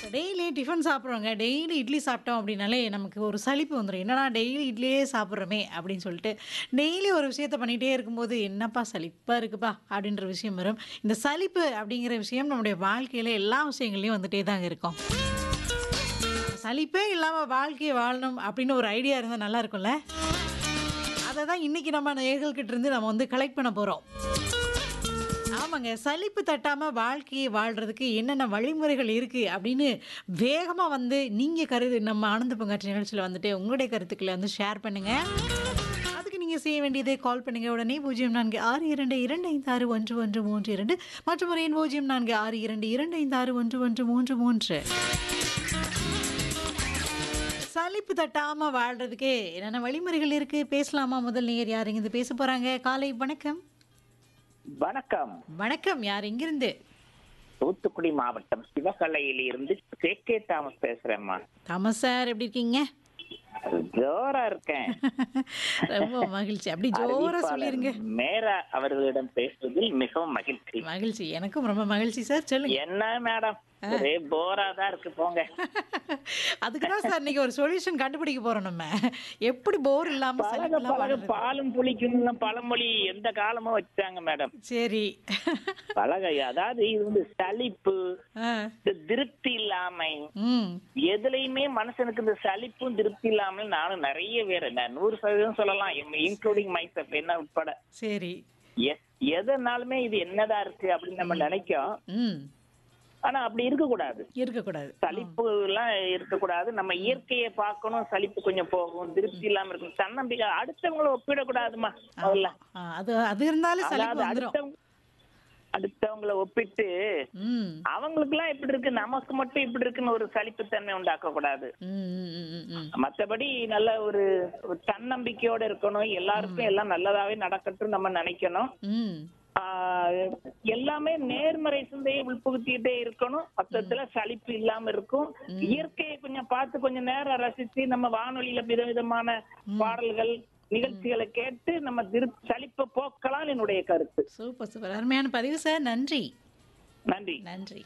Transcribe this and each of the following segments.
Daily tiffin சாப்பிட்றோங்க daily idli சாப்பிட்டோம் அப்படின்னாலே நமக்கு ஒரு சலிப்பு வந்துடும் என்னடா டெய்லி இட்லியே சாப்பிட்றோமே அப்படின்னு சொல்லிட்டு டெய்லி ஒரு விஷயத்த பண்ணிகிட்டே இருக்கும்போது என்னப்பா சலிப்பாக இருக்குப்பா அப்படின்ற விஷயம் வரும் இந்த சலிப்பு அப்படிங்கிற விஷயம் நம்முடைய வாழ்க்கையில் எல்லா விஷயங்கள்லையும் வந்துட்டே தாங்க இருக்கும் சலிப்பே இல்லாமல் வாழ்க்கையை வாழணும் அப்படின்னு ஒரு ஐடியா இருந்தால் நல்லா இருக்கும்ல அதை தான் இன்றைக்கி நம்ம நேர்கள்கிட்ட இருந்து நம்ம வந்து கலெக்ட் பண்ண போகிறோம் ஆமாங்க சலிப்பு தட்டாமல் வாழ்க்கையை வாழ்கிறதுக்கு என்னென்ன வழிமுறைகள் இருக்குது அப்படின்னு வேகமாக வந்து நீங்கள் கருது நம்ம ஆனந்த பங்காற்று நிகழ்ச்சியில் வந்துட்டு உங்களுடைய கருத்துக்களை வந்து ஷேர் பண்ணுங்கள் அதுக்கு நீங்கள் செய்ய வேண்டியதை கால் பண்ணுங்கள் உடனே பூஜ்ஜியம் நான்கு ஆறு இரண்டு இரண்டு ஐந்து ஆறு ஒன்று ஒன்று மூன்று இரண்டு மற்றும் ஒரு எண் பூஜ்ஜியம் நான்கு ஆறு இரண்டு இரண்டு ஐந்து ஆறு ஒன்று ஒன்று மூன்று மூன்று சலிப்பு தட்டாமல் வாழ்கிறதுக்கு என்னென்ன வழிமுறைகள் இருக்குது பேசலாமா முதல் நேர் யார் இங்கிருந்து பேச போகிறாங்க காலை வணக்கம் வணக்கம் வணக்கம் யார் எங்கிருந்து தூத்துக்குடி மாவட்டம் சிவகலையில இருந்து கே கே தாமஸ் பேசுறேம்மா தாமஸ் சார் எப்படி இருக்கீங்க ஜோரா இருக்கேன் ரொம்ப மகிழ்ச்சி அப்படி ஜோரா அறிவிப்பாளர் சொல்லிருங்க மேரா அவர்களிடம் பேசுவதில் மிகவும் மகிழ்ச்சி மகிழ்ச்சி எனக்கும் ரொம்ப மகிழ்ச்சி சார் சொல்லுங்க என்ன மேடம் ஒரே போரா தான் இருக்கு போங்க அதுக்கு தான் சார் இன்னைக்கு ஒரு சொல்யூஷன் கண்டுபிடிக்க போறோம் நம்ம எப்படி போர் இல்லாம பழக சலிப்பெல்லாம் பழக வாழ்றது பாலும் புளிக்கும் பழமொழி எந்த காலமும் வச்சாங்க மேடம் சரி பழக அதாவது இது வந்து சலிப்பு ஆ, இந்த திருப்தி இல்லாமை ம் எதுலயுமே மனுஷனுக்கு இந்த சலிப்பும் திருப்தி இல்லாமல் நானும் நிறைய பேர் நான் நூறு சதவீதம் சொல்லலாம் இன்க்ளூடிங் மைசெல்ஃப் என்ன உட்பட சரி எ- எதனாலுமே இது என்னதான் இருக்கு அப்படின்னு நம்ம நினைக்கும் ம் ஆனா அப்படி இருக்க கூடாது இருக்கக்கூடாது சலிப்பு எல்லாம் இருக்கக்கூடாது நம்ம இயற்கையை பார்க்கணும் சலிப்பு கொஞ்சம் போகும் திருப்தி இல்லாம இருக்கும் தன்னம்பிக்கை அடுத்தவங்கள ஒப்பிடக்கூடாதுமா முதல்ல ஆ, அது அது இருந்தாலும் சலிப்பு அதாவது வந்துடும் அடுத்தவங்க அடுத்தவங்கள ஒப்பிட்டு ம் அவங்களுக்கு எல்லாம் இப்படி இருக்கு நமக்கு மட்டும் இப்படி இருக்குன்னு ஒரு சலிப்புத்தன்மை உண்டாக்க கூடாது ம், ம், ம், ம், ம். மத்தபடி நல்ல ஒரு ஒரு தன்னம்பிக்கையோட இருக்கணும் எல்லாருக்கும் எல்லாம் நல்லதாவே நடக்கட்டும் நம்ம நினைக்கணும் ம் ஆஹ் எல்லாமே நேர்மறை சிந்தையை உள்புகுத்திட்டே இருக்கணும் மொத்தத்துல சலிப்பு இல்லாம இருக்கும் இயற்கையை கொஞ்சம் பார்த்து கொஞ்சம் நேரம் ரசிச்சு நம்ம வானொலியில விதவிதமான பாடல்கள் நிகழ்ச்சிகளை கேட்டு நம்ம திரு சலிப்பை போக்கலாம் என்னுடைய கருத்து சூப்பர் சூப்பர் அருமையான பதிவு சார் நன்றி நன்றி நன்றி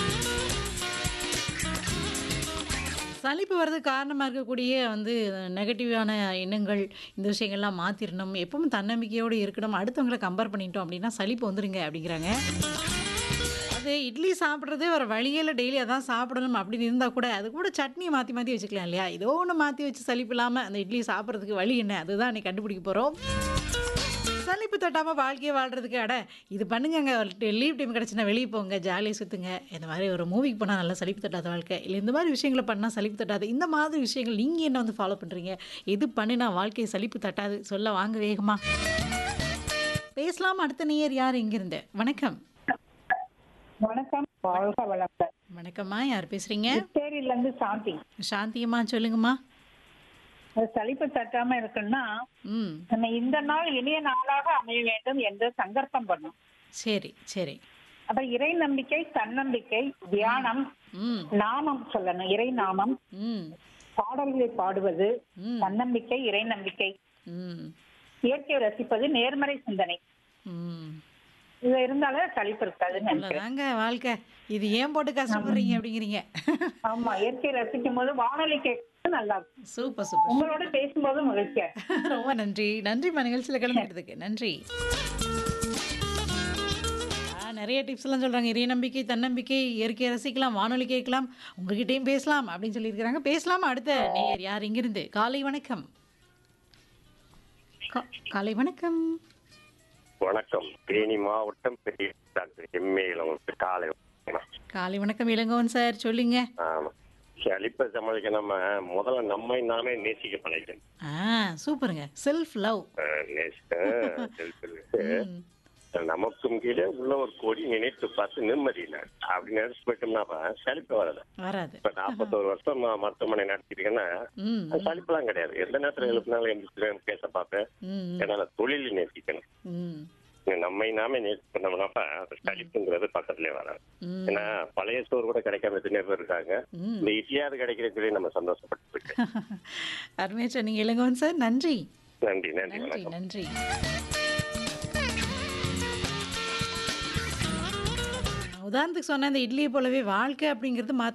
சலிப்பு வர்றதுக்கு காரணமாக இருக்கக்கூடிய வந்து நெகட்டிவான எண்ணங்கள் இந்த விஷயங்கள்லாம் மாற்றிடணும் எப்பவும் தன்னம்பிக்கையோடு இருக்கணும் அடுத்தவங்களை கம்பேர் பண்ணிட்டோம் அப்படின்னா சலிப்பு வந்துடுங்க அப்படிங்கிறாங்க அது இட்லி சாப்பிட்றது ஒரு வழியில் டெய்லி அதான் சாப்பிடணும் அப்படின்னு இருந்தால் கூட அது கூட சட்னியை மாற்றி மாற்றி வச்சுக்கலாம் இல்லையா ஏதோ ஒன்று மாற்றி வச்சு சலிப்பு இல்லாமல் அந்த இட்லி சாப்பிட்றதுக்கு வழி என்ன அதுதான் நீ கண்டுபிடிக்க போகிறோம் சலிப்பு தட்டாமல் வாழ்க்கையை வாழ்றதுக்கு அட இது பண்ணுங்கங்க லீவ் டைம் கிடச்சுன்னா வெளியே போங்க ஜாலியாக சுற்றுங்க இந்த மாதிரி ஒரு மூவிக்கு போனால் நல்லா சலிப்பு தட்டாத வாழ்க்கை இல்லை இந்த மாதிரி விஷயங்களை பண்ணால் சலிப்பு தட்டாது இந்த மாதிரி விஷயங்கள் நீங்கள் என்ன வந்து ஃபாலோ பண்ணுறீங்க எது பண்ணினா வாழ்க்கையை சலிப்பு தட்டாது சொல்ல வாங்க வேகமா பேசலாம் அடுத்த நேயர் யார் இங்கிருந்து வணக்கம் வணக்கம் வாழ்க வளமுடன் வணக்கம்மா யார் பேசுகிறீங்க புதுச்சேரியில இருந்து சாந்தி சாந்தியம்மா சொல்லுங்கம்மா அது சலிப்பு தட்டாம இருக்குன்னா ம் நம்ம இந்த நாள் இனிய நாளாக அமைய வேண்டும் என்று சங்கல்பம் பண்ணும் சரி சரி அப்புறம் இறை நம்பிக்கை தன்னம்பிக்கை தியானம் ம் நாமம் சொல்லணும் இறை நாமம் ம் பாடல்களை பாடுவது ம் தன்னம்பிக்கை இறை நம்பிக்கை ம் இயற்கையை ரசிப்பது நேர்மறை சிந்தனை ம் இது இருந்தாலே சலிப்பு இருக்காதுன்னு நினைக்கிறேன் அவ்வளோதாங்க வாழ்க்கை இது ஏன் போட்டு கஷ்டப்படுறீங்க அப்படிங்கிறீங்க ஆமா இயற்கையை ரசிக்கும் போது வானொலி கேட்கறது நல்லா இருக்கும் சூப்பர் சூப்பர் உங்களோட பேசும்போது மகிழ்ச்சியா இருக்கு. ரொம்ப நன்றி நன்றிம்மா நிகழ்ச்சியில் கலந்துக்கிறதுக்கு நன்றி ஆ, நிறைய டிப்ஸ் எல்லாம் சொல்றாங்க இறை நம்பிக்கை தன்னம்பிக்கை இயற்கையை ரசிக்கலாம் வானொலி கேட்கலாம் உங்ககிட்டயும் பேசலாம் அப்படின்னு சொல்லியிருக்கிறாங்க பேசலாம் அடுத்த நேயர் யார் இங்கிருந்து காலை வணக்கம் கா- காலை வணக்கம் வணக்கம் தேனி மாவட்டம் பெரிய டாக்டர் எம்ஏ உங்களுக்கு காலை வணக்கம். காலை வணக்கம் இளங்கோவன் சார் சொல்லுங்க ஆமா சளிப்பை சமாளிக்க நம்ம முதல்ல நம்மை நாமே நேசிக்க பழகிக்கணும் ஆ சூப்பருங்க செல்ஃப் லவ் அஹ் நேசிக்க நமக்கும் கீழே உள்ள ஒரு கொடி நினைத்து பார்த்து நிம்மதி இல்லை அப்படி நினைச்சு போயிட்டோம்னா சளிப்பு வராது வராது இப்ப நாற்பத்தோரு வருஷம் நான் மருத்துவமனை நடத்திருக்கேன்னா ம் அது சளிப்புலாம் கிடையாது எந்த நேரத்துல எழுப்பினாலும் எந்திரிச்சு பேச பார்ப்பேன் ம் என்னால தொழில் நேசிக்கணும் ம் நம்மை நாமே நேசி பண்ணோம்னாப்ப சளிப்புங்கிறது பக்கத்துலயே வராது ம் ஏன்னா பழைய ஸ்டோர் கூட கிடைக்காம எத்தனை பேர் இருக்காங்க ம் இந்த இட்லியாவது கிடைக்கிற சொல்லி நம்ம சந்தோஷப்பட்டு போயிட்டு அருமையா சொன்னீங்க இளங்கோவன் சார் நன்றி நன்றி நன்றி நன்றி வணக்கம் நன்றி உதாரணத்துக்கு சொன்ன இந்த இட்லியை போலவே வாழ்க்கை அப்படிங்கிறது மாற்ற